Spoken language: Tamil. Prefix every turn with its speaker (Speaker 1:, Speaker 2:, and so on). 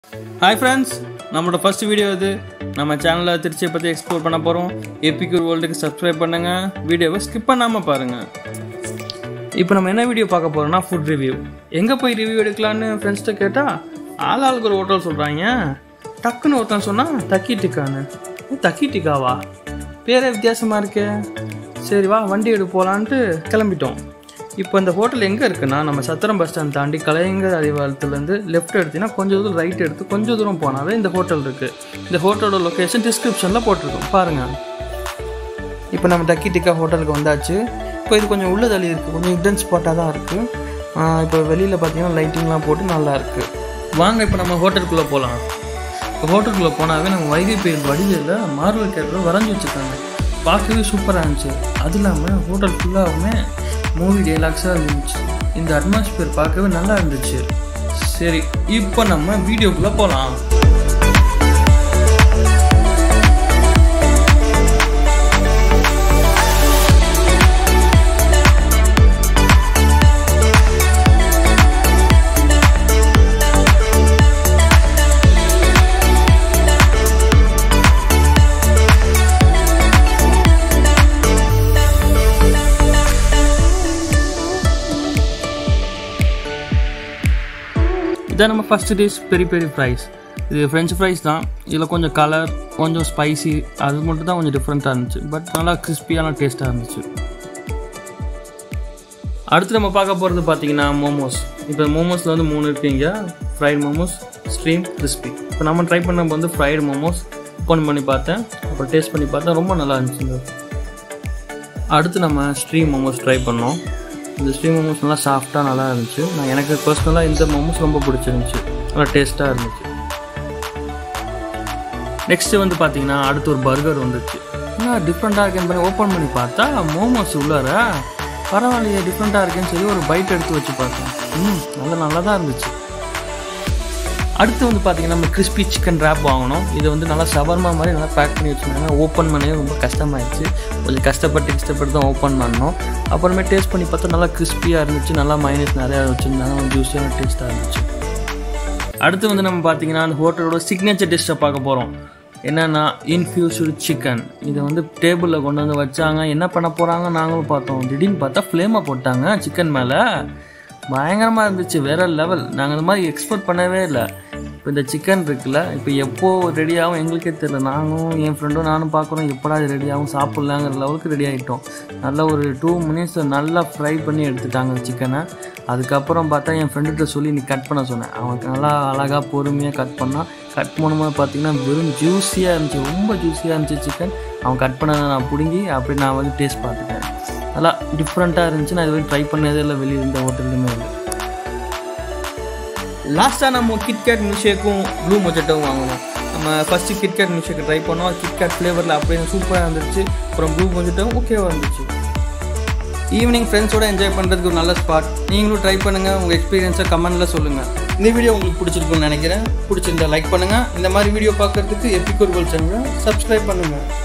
Speaker 1: ஹாய் ஃப்ரெண்ட்ஸ் நம்மளோட ஃபர்ஸ்ட் வீடியோ இது நம்ம சேனலில் திருச்சியை பற்றி எக்ஸ்ப்ளோர் பண்ண போகிறோம் எபிக்யூர் வேர்ல்டுக்கு சப்ஸ்கிரைப் பண்ணுங்கள் வீடியோவை ஸ்கிப் பண்ணாமல் பாருங்கள் இப்போ நம்ம என்ன வீடியோ பார்க்க போகிறோம்னா ஃபுட் ரிவ்யூ எங்கே போய் ரிவ்யூ எடுக்கலான்னு ஃப்ரெண்ட்ஸ்கிட்ட கேட்டால் ஆள் ஆளுக்கு ஒரு ஹோட்டல் சொல்கிறாங்க டக்குன்னு ஒருத்தன் சொன்னால் தக்கி டிக்கான்னு "ஏ, தக்கி டிக்காவா பேரே வித்தியாசமாக இருக்கே சரி வா வண்டி எடு போகலான்ட்டு கிளம்பிட்டோம் இப்போ இந்த ஹோட்டல் எங்கே இருக்குன்னா நம்ம சத்திரம் பஸ் ஸ்டாண்ட் தாண்டி கலைஞர் அறிவாலயத்துலேருந்து லெஃப்ட் எடுத்தீங்கன்னா கொஞ்சம் தூரம் ரைட் எடுத்து கொஞ்சம் தூரம் போனாவே இந்த ஹோட்டல் இருக்குது இந்த ஹோட்டலோட லொக்கேஷன் டிஸ்கிரிப்ஷனில் போட்டிருக்கோம் பாருங்கள் இப்போ நம்ம டக்கி டிக்கா ஹோட்டலுக்கு வந்தாச்சு இப்போ இது கொஞ்சம் உள்ள தள்ளி இருக்குது கொஞ்சம் ஹிடன் ஸ்பாட்டாக தான் இருக்குது இப்போ வெளியில் பார்த்தீங்கன்னா லைட்டிங்லாம் போட்டு நல்லா இருக்குது வாங்க இப்போ நம்ம ஹோட்டலுக்குள்ளே போகலாம் இப்போ ஹோட்டலுக்குள்ளே போனாவே நம்ம வைகை புயல் வடிவில் மார்வல் கேரக்டர் வரைஞ்சி வச்சுருக்காங்க பார்க்கவே சூப்பராக இருந்துச்சு அது இல்லாமல் ஹோட்டல் ஃபுல்லாகவுமே மூவி டைலாக்ஸாக இருந்துச்சு இந்த அட்மாஸ்பியர் பார்க்கவே நல்லா இருந்துச்சு சரி இப்போ நம்ம வீடியோக்குள்ளே போகலாம் இதான் நம்ம ஃபஸ்ட்டு டிஷ் பெரிய பெரிய ஃப்ரைஸ் இது ஃப்ரெஞ்ச் ஃப்ரைஸ் தான் இதில் கொஞ்சம் கலர் கொஞ்சம் ஸ்பைசி அது மட்டும் தான் கொஞ்சம் டிஃப்ரெண்ட்டாக இருந்துச்சு பட் நல்லா கிறிஸ்பியான டேஸ்ட்டாக இருந்துச்சு அடுத்து நம்ம பார்க்க போகிறது பார்த்தீங்கன்னா மோமோஸ் இப்போ மோமோஸில் வந்து மூணு இருக்கீங்க ஃப்ரைட் மோமோஸ் ஸ்ட்ரீம் கிறிஸ்பி இப்போ நம்ம ட்ரை பண்ண வந்து ஃப்ரைடு மோமோஸ் ஓப்பன் பண்ணி பார்த்தேன் அப்புறம் டேஸ்ட் பண்ணி பார்த்தேன் ரொம்ப நல்லா இருந்துச்சுங்க அடுத்து நம்ம ஸ்ட்ரீம் மோமோஸ் ட்ரை பண்ணோம் இந்த ஸ்ட்ரீம் மோமோஸ் நல்லா சாஃப்டாக நல்லா இருந்துச்சு நான் எனக்கு பர்சனலாக இந்த மோமோஸ் ரொம்ப பிடிச்சிருந்துச்சு நல்லா டேஸ்ட்டாக இருந்துச்சு நெக்ஸ்ட்டு வந்து பார்த்தீங்கன்னா அடுத்து ஒரு பர்கர் வந்துச்சு என்ன டிஃப்ரெண்ட்டாக இருக்கேன்னு பண்ணி ஓப்பன் பண்ணி பார்த்தா மோமோஸ் உள்ளார பரவாயில்லையே டிஃப்ரெண்ட்டாக இருக்கேன்னு சொல்லி ஒரு பைட் எடுத்து வச்சு பார்த்தேன் ம் நல்லா நல்லா தான் இருந்துச்சு அடுத்து வந்து பார்த்தீங்கன்னா நம்ம கிறிஸ்பி சிக்கன் ரேப் வாங்கினோம் இது வந்து நல்லா சவர்மா மாதிரி நல்லா பேக் பண்ணி வச்சுருந்தாங்க ஓப்பன் பண்ணவே ரொம்ப கஷ்டமாயிடுச்சு கொஞ்சம் கஷ்டப்பட்டு கஷ்டப்பட்டு தான் ஓப்பன் பண்ணோம் அப்புறமே டேஸ்ட் பண்ணி பார்த்தா நல்லா கிறிஸ்பியாக இருந்துச்சு நல்லா மைனஸ் நிறையா வச்சுருந்தாங்க ஜூஸியான டேஸ்ட்டாக இருந்துச்சு அடுத்து வந்து நம்ம பார்த்தீங்கன்னா அந்த ஹோட்டலோட சிக்னேச்சர் டிஷ்ஷை பார்க்க போகிறோம் என்னென்னா இன்ஃப்யூஸ்டு சிக்கன் இதை வந்து டேபிளில் கொண்டு வந்து வச்சாங்க என்ன பண்ண போகிறாங்க நாங்களும் பார்த்தோம் திடீர்னு பார்த்தா ஃப்ளேமை போட்டாங்க சிக்கன் மேலே பயங்கரமாக இருந்துச்சு வேற லெவல் நாங்கள் இந்த மாதிரி எக்ஸ்பெக்ட் பண்ணவே இல்லை இப்போ இந்த சிக்கன் இருக்குல்ல இப்போ எப்போ ரெடி ஆகும் எங்களுக்கே தெரியல நானும் என் ஃப்ரெண்டும் நானும் பார்க்குறோம் எப்படா இது ரெடி ஆகும் சாப்பிட்லாங்கிற லெவலுக்கு ரெடி ஆகிட்டோம் நல்லா ஒரு டூ மினிட்ஸ் நல்லா ஃப்ரை பண்ணி எடுத்துட்டாங்க சிக்கனை அதுக்கப்புறம் பார்த்தா என் ஃப்ரெண்டுகிட்ட சொல்லி நீ கட் பண்ண சொன்னேன் அவனுக்கு நல்லா அழகாக பொறுமையாக கட் பண்ணால் கட் பண்ணும்போது பார்த்தீங்கன்னா வெறும் ஜூஸியாக இருந்துச்சு ரொம்ப ஜூஸியாக இருந்துச்சு சிக்கன் அவன் கட் பண்ணதை நான் பிடுங்கி அப்படி நான் வந்து டேஸ்ட் பார்த்துட்டேன் நல்லா டிஃப்ரெண்ட்டாக இருந்துச்சு நான் இது வரைக்கும் ட்ரை பண்ணதே இல்லை வெளியே இருந்த ஹோட்டல்லையுமே இல்லை லாஸ்ட்டாக நம்ம கிட்கேட் மில்ஷேக்கும் ப்ளூ மொஜெட்டோவும் வாங்கினோம் நம்ம ஃபஸ்ட்டு கிட்கேட் மில்ஷேக்கை ட்ரை பண்ணோம் கிட்கேட் ஃப்ளேவரில் அப்படியே சூப்பராக இருந்துச்சு அப்புறம் ப்ளூ மொஜெட்டோவும் ஓகேவாக இருந்துச்சு ஈவினிங் ஃப்ரெண்ட்ஸோட என்ஜாய் பண்ணுறதுக்கு ஒரு நல்ல ஸ்பாட் நீங்களும் ட்ரை பண்ணுங்கள் உங்கள் எக்ஸ்பீரியன்ஸை கமெண்ட்டில் சொல்லுங்கள் இந்த வீடியோ உங்களுக்கு பிடிச்சிருக்குன்னு நினைக்கிறேன் பிடிச்சிருந்தா லைக் பண்ணுங்கள் இந்த மாதிரி வீடியோ பார்க்குறதுக்கு எப்பிக் ஒரு சேனலை சப்ஸ்கிரைப் பண்ணுங்கள்